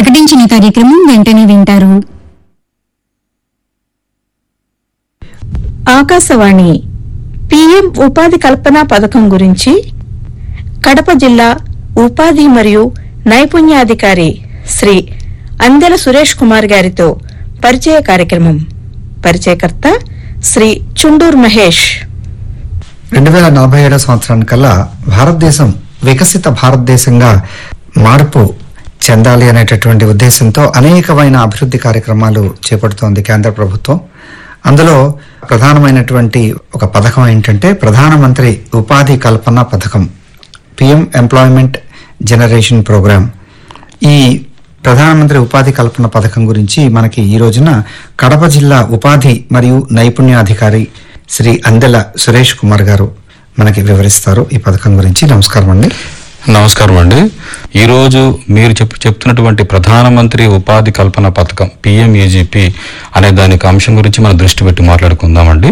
ప్రకటించిన కార్యక్రమం వెంటనే వింటారు ఆకాశవాణి పిఎం ఉపాధి కల్పన పథకం గురించి కడప జిల్లా ఉపాధి మరియు నైపుణ్యాధికారి శ్రీ అందెల సురేష్ కుమార్ గారితో పరిచయ కార్యక్రమం పరిచయకర్త శ్రీ చుండూర్ మహేష్ రెండు వేల నలభై ఏడో సంవత్సరానికల్లా భారతదేశం వికసిత భారతదేశంగా మార్పు చెందాలి అనేటటువంటి ఉద్దేశంతో అనేకమైన అభివృద్ధి కార్యక్రమాలు చేపడుతోంది కేంద్ర ప్రభుత్వం అందులో ప్రధానమైనటువంటి ఒక పథకం ఏంటంటే ప్రధానమంత్రి ఉపాధి కల్పన పథకం పిఎం ఎంప్లాయ్మెంట్ జనరేషన్ ప్రోగ్రామ్ ఈ ప్రధానమంత్రి ఉపాధి కల్పన పథకం గురించి మనకి ఈ రోజున కడప జిల్లా ఉపాధి మరియు నైపుణ్యాధికారి శ్రీ అందెల సురేష్ కుమార్ గారు మనకి వివరిస్తారు ఈ పథకం గురించి నమస్కారం అండి నమస్కారం అండి ఈరోజు మీరు చెప్పు చెప్తున్నటువంటి ప్రధానమంత్రి ఉపాధి కల్పన పథకం పిఎంఏజీపీ అనే దానికి అంశం గురించి మనం దృష్టి పెట్టి మాట్లాడుకుందామండి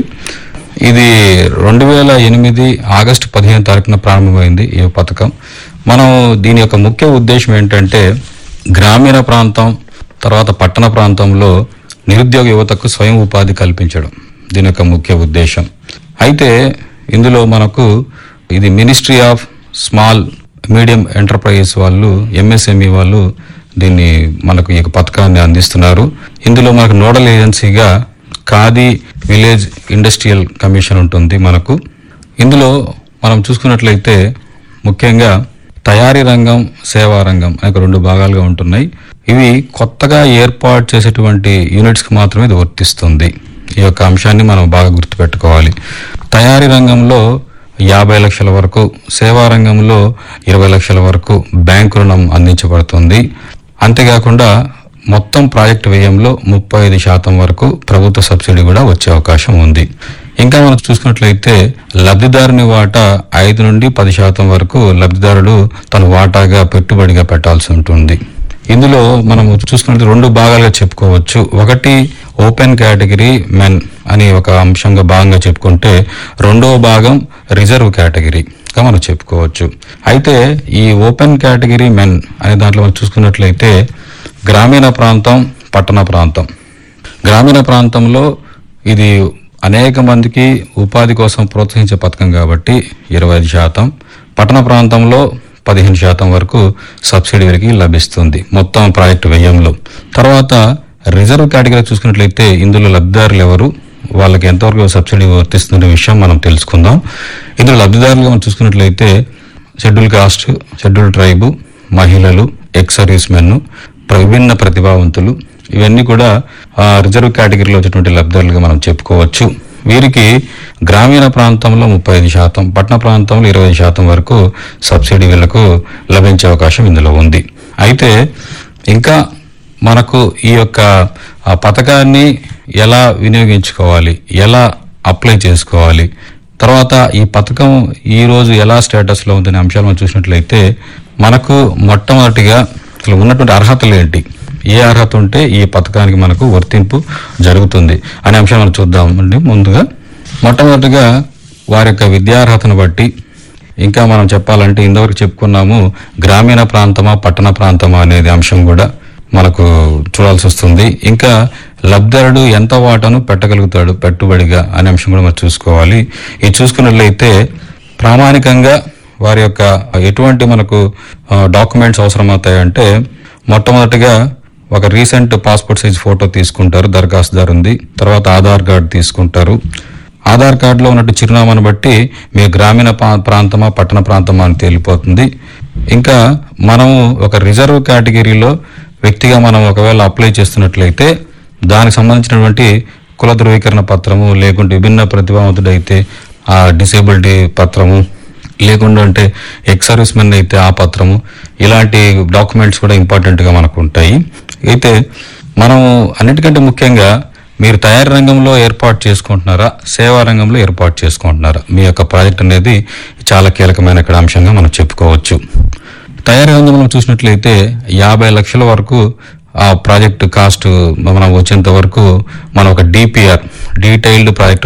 ఇది రెండు వేల ఎనిమిది ఆగస్టు పదిహేను తారీఖున ప్రారంభమైంది ఈ పథకం మనం దీని యొక్క ముఖ్య ఉద్దేశం ఏంటంటే గ్రామీణ ప్రాంతం తర్వాత పట్టణ ప్రాంతంలో నిరుద్యోగ యువతకు స్వయం ఉపాధి కల్పించడం దీని యొక్క ముఖ్య ఉద్దేశం అయితే ఇందులో మనకు ఇది ministry of small medium enterprises వాళ్ళు ఎంఎస్ఎంఈ వాళ్ళు దీన్ని మనకు ఈ పథకాన్ని అందిస్తున్నారు ఇందులో మనకు నోడల్ ఏజెన్సీగా ఖాదీ విలేజ్ ఇండస్ట్రియల్ కమిషన్ ఉంటుంది మనకు ఇందులో మనం చూసుకున్నట్లయితే ముఖ్యంగా తయారీ రంగం సేవా రంగం అనే రెండు భాగాలుగా ఉంటున్నాయి ఇవి కొత్తగా ఏర్పాటు చేసేటువంటి యూనిట్స్ కి మాత్రమే ఇది వర్తిస్తుంది ఈ యొక్క అంశాన్ని మనం బాగా గుర్తుపెట్టుకోవాలి తయారీ రంగంలో యాభై లక్షల వరకు సేవా రంగంలో ఇరవై లక్షల వరకు బ్యాంకు రుణం అందించబడుతుంది అంతేకాకుండా మొత్తం ప్రాజెక్టు వ్యయంలో ముప్పై ఐదు శాతం వరకు ప్రభుత్వ సబ్సిడీ కూడా వచ్చే అవకాశం ఉంది ఇంకా మనం చూసుకున్నట్లయితే లబ్ధిదారుని వాటా ఐదు నుండి పది శాతం వరకు లబ్ధిదారుడు తన వాటాగా పెట్టుబడిగా పెట్టాల్సి ఉంటుంది ఇందులో మనం చూసుకున్నట్టు రెండు భాగాలుగా చెప్పుకోవచ్చు ఒకటి ఓపెన్ కేటగిరీ మెన్ అని ఒక అంశంగా భాగంగా చెప్పుకుంటే రెండవ భాగం రిజర్వ్ కేటగిరీగా మనం చెప్పుకోవచ్చు అయితే ఈ ఓపెన్ కేటగిరీ మెన్ అనే దాంట్లో మనం చూసుకున్నట్లయితే గ్రామీణ ప్రాంతం పట్టణ ప్రాంతం గ్రామీణ ప్రాంతంలో ఇది అనేక మందికి ఉపాధి కోసం ప్రోత్సహించే పథకం కాబట్టి ఇరవై ఐదు శాతం పట్టణ ప్రాంతంలో పదిహేను శాతం వరకు సబ్సిడీ వీరికి లభిస్తుంది మొత్తం ప్రాజెక్టు వ్యయంలో తర్వాత రిజర్వ్ కేటగిరీ చూసుకున్నట్లయితే ఇందులో లబ్ధిదారులు ఎవరు వాళ్ళకి ఎంతవరకు సబ్సిడీ వర్తిస్తున్న విషయం మనం తెలుసుకుందాం ఇందులో లబ్ధిదారులుగా మనం చూసుకున్నట్లయితే షెడ్యూల్ కాస్ట్ షెడ్యూల్ ట్రైబు మహిళలు ఎక్స్ సర్వీస్ మెన్ విభిన్న ప్రతిభావంతులు ఇవన్నీ కూడా ఆ రిజర్వ్ కేటగిరీలో వచ్చేటువంటి లబ్ధిదారులుగా మనం చెప్పుకోవచ్చు వీరికి గ్రామీణ ప్రాంతంలో ముప్పై ఐదు శాతం పట్టణ ప్రాంతంలో ఇరవై శాతం వరకు సబ్సిడీ వీళ్లకు లభించే అవకాశం ఇందులో ఉంది అయితే ఇంకా మనకు ఈ యొక్క ఆ పథకాన్ని ఎలా వినియోగించుకోవాలి ఎలా అప్లై చేసుకోవాలి తర్వాత ఈ పథకం ఈ రోజు ఎలా స్టేటస్ లో ఉందనే అంశాలు మనం చూసినట్లయితే మనకు మొట్టమొదటిగా అసలు ఉన్నటువంటి అర్హతలు ఏంటి ఏ అర్హత ఉంటే ఈ పథకానికి మనకు వర్తింపు జరుగుతుంది అనే అంశాలు మనం చూద్దామండి ముందుగా మొట్టమొదటిగా వారి యొక్క విద్యార్హతను బట్టి ఇంకా మనం చెప్పాలంటే ఇంతవరకు చెప్పుకున్నాము గ్రామీణ ప్రాంతమా పట్టణ ప్రాంతమా అనేది అంశం కూడా మనకు చూడాల్సి వస్తుంది ఇంకా లబ్ధిదారుడు ఎంత వాటాను పెట్టగలుగుతాడు పెట్టుబడిగా అనే అంశం కూడా మనం చూసుకోవాలి ఇది చూసుకున్నట్లయితే ప్రామాణికంగా వారి యొక్క ఎటువంటి మనకు డాక్యుమెంట్స్ అవసరమవుతాయంటే మొట్టమొదటిగా ఒక రీసెంట్ పాస్పోర్ట్ సైజ్ ఫోటో తీసుకుంటారు దరఖాస్తుదారు ఉంది తర్వాత ఆధార్ కార్డు తీసుకుంటారు ఆధార్ కార్డులో ఉన్నట్టు చిరునామాను బట్టి మీ గ్రామీణ పా- ప్రాంతమా పట్టణ ప్రాంతమా అని తేలిపోతుంది ఇంకా మనము ఒక రిజర్వ్ కేటగిరీలో వ్యక్తిగా మనం ఒకవేళ అప్లై చేస్తున్నట్లయితే దానికి సంబంధించినటువంటి కుల ధృవీకరణ పత్రము లేకుంటే విభిన్న ప్రతిభావంతుడైతే ఆ డిసేబిలిటీ పత్రము లేకుండా అంటే ఎక్స్ సర్వీస్ మెన్ అయితే ఆ పత్రము ఇలాంటి డాక్యుమెంట్స్ కూడా ఇంపార్టెంట్ గా మనకు ఉంటాయి అయితే మనం అన్నిటికంటే ముఖ్యంగా మీరు తయారీ రంగంలో ఏర్పాటు చేసుకుంటున్నారా సేవా రంగంలో ఏర్పాటు చేసుకుంటున్నారా మీ యొక్క ప్రాజెక్ట్ అనేది చాలా కీలకమైన ఇక్కడ అంశంగా మనం చెప్పుకోవచ్చు తయారీ రంగంలో చూసినట్లయితే యాభై లక్షల వరకు ఆ ప్రాజెక్ట్ కాస్ట్ మనం వచ్చేంత వరకు మనం ఒక డిపిఆర్ డీటెయిల్డ్ ప్రాజెక్ట్